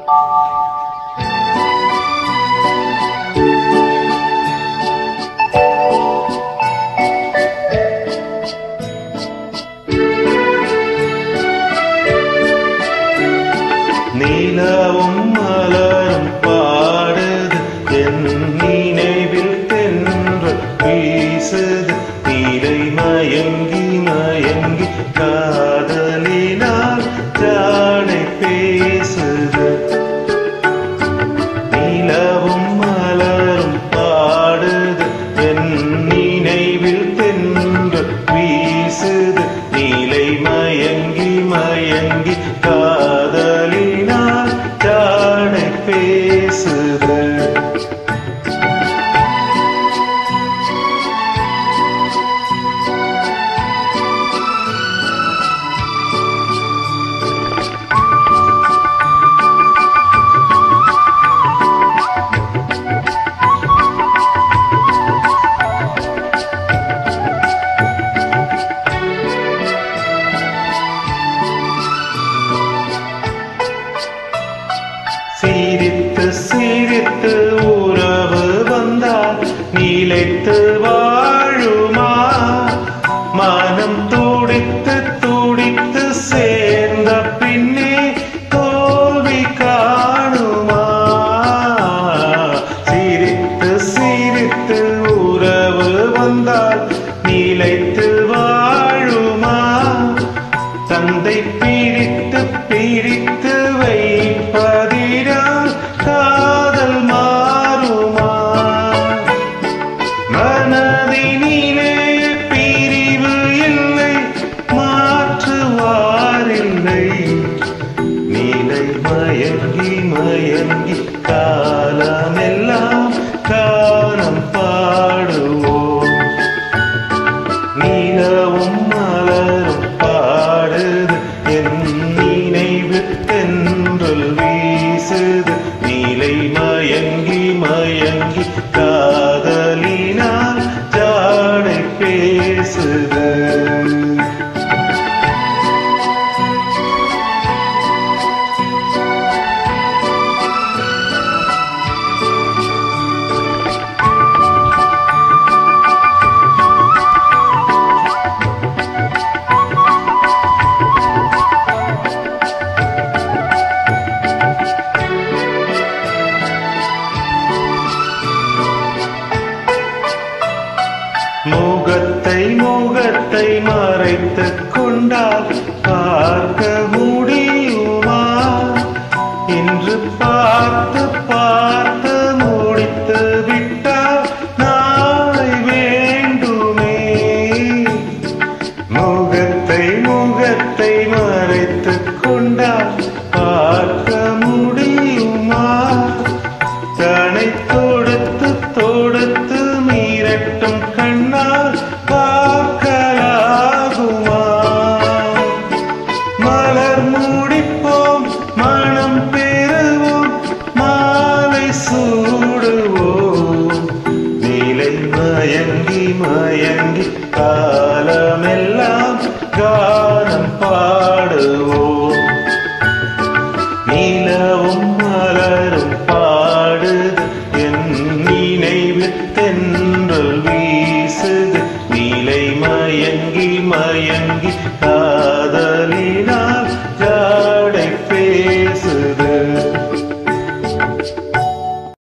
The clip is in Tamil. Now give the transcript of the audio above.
நிலவும் மலரும் பாடுது என் நினைவில் தென்று வீசுது நீரை மயங்கி மயங்கி காதலினால் ஜாடை பேசுது நிலவும் மலரும் பாடுது என் நினைவில் தென்று வீசுது நீலை மயங்கி மயங்கி காதலினால் ஜாடை பேசுது சிரித்து சிரித்து உறவு வந்தால் நிலைத்து வாழுமா மனம் துடித்து துடித்து சேர்ந்த பின்னே தோல்வி காணுமா சிரித்து சிரித்து உறவு வந்தால் நிலைத்து வாழுமா தந்தை பிரித்து பிரித்து வைப்பதினால் காதல் மாறுமா மனதினிலே பிரிவு இல்லை மாற்றுவாரில்லை நீலை மயங்கி மயங்கி காலமெல்லாம் காலம் பாடுவோம் நீலவும் மலரும் பாடுது என் நினைவு தென்றல் வீசுது நீலை மயங்கி மயங்கி காதலினால் ஜாடை பேசுது முகத்தை முகத்தை மறைத்துக் கொண்டால் பார்க்க முடியுமா இன்று பார்த்து பார்த்து முடித்து விட்டால் நாளை வேண்டுமே முகத்தை முகத்தை மறைத்துக் கொண்டால் பார்க்க முடியுமா கணை தொடுத்து தொடுத்து மீறட்டும் கண்ணால் பார்க்கலாகுமா மலர் முடிப்போம் மனம் பெறுவோம் மாலை சூடுவோம் நீலை மயங்கி மயங்கி காலமெல்லாம் கானம் பாடுவோம் நீலவும் மலரும் பாடுது என் நினைவு தென்றல் வீசுது நீலை மயங்கி மயங்கி